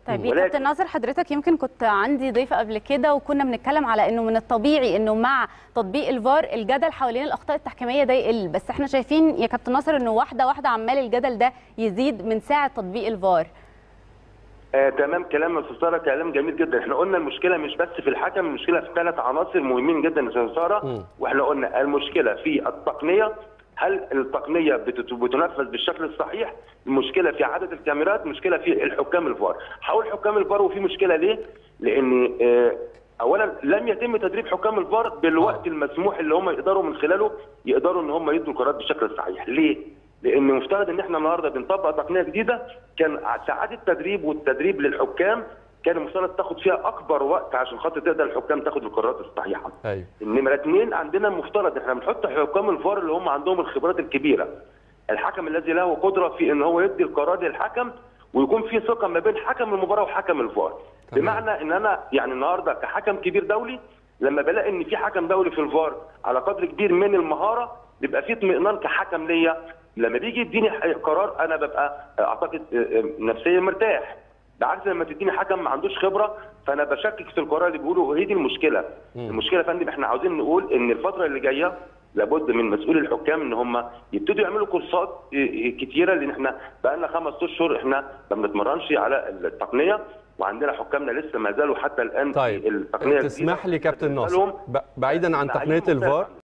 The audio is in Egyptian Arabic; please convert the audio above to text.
طيب يا ولكن- كابتن ناصر حضرتك يمكن كنت عندي ضيف قبل كده وكنا بنتكلم على انه من الطبيعي انه مع تطبيق الفار الجدل حوالين الاخطاء التحكيميه ده يقل بس احنا شايفين يا كابتن ناصر انه واحده واحده عمال الجدل ده يزيد من ساعه تطبيق الفار آه تمام كلام يا استاذ ساره كلام جميل جدا احنا قلنا المشكله مش بس في الحكم المشكله في ثلاث عناصر مهمين جدا يا استاذ ساره واحنا قلنا المشكله في التقنيه هل التقنيه بتت- بتنفذ بالشكل الصحيح المشكله في عدد الكاميرات مشكله في الحكام الفار هقول حكام الفار وفي مشكله ليه لان آه اولا لم يتم تدريب حكام الفار بالوقت المسموح اللي هم يقدروا من خلاله يقدروا ان هم يدوا القرارات بالشكل الصحيح ليه لان مفترض ان احنا النهارده بنطبق تقنيه جديده كان ساعات التدريب والتدريب للحكام كان المفترض تاخد فيها اكبر وقت عشان خاطر تقدر الحكام تاخد القرارات الصحيحه. ايوه النمره اثنين عندنا المفترض احنا بنحط حكام الفار اللي هم عندهم الخبرات الكبيره. الحكم الذي له قدره في ان هو يدي القرار للحكم ويكون في ثقه ما بين حكم المباراه وحكم الفار. تمام. بمعنى ان انا يعني النهارده كحكم كبير دولي لما بلاقي ان في حكم دولي في الفار على قدر كبير من المهاره بيبقى في اطمئنان كحكم ليا لما بيجي يديني قرار انا ببقى اعتقد نفسيا مرتاح بعكس لما تديني حكم ما عندوش خبره فانا بشكك في القرار اللي بيقوله وهي دي المشكله المشكله يا فندم احنا عاوزين نقول ان الفتره اللي جايه لابد من مسؤول الحكام ان هم يبتدوا يعملوا كورسات كتيره لان احنا بقى لنا خمس اشهر احنا ما بنتمرنش على التقنيه وعندنا حكامنا لسه ما زالوا حتى الان طيب في التقنيه تسمح لي الجديدة كابتن بالنسبة ناصر لهم ب- بعيدا عن تعليم تقنيه مختلف. الفار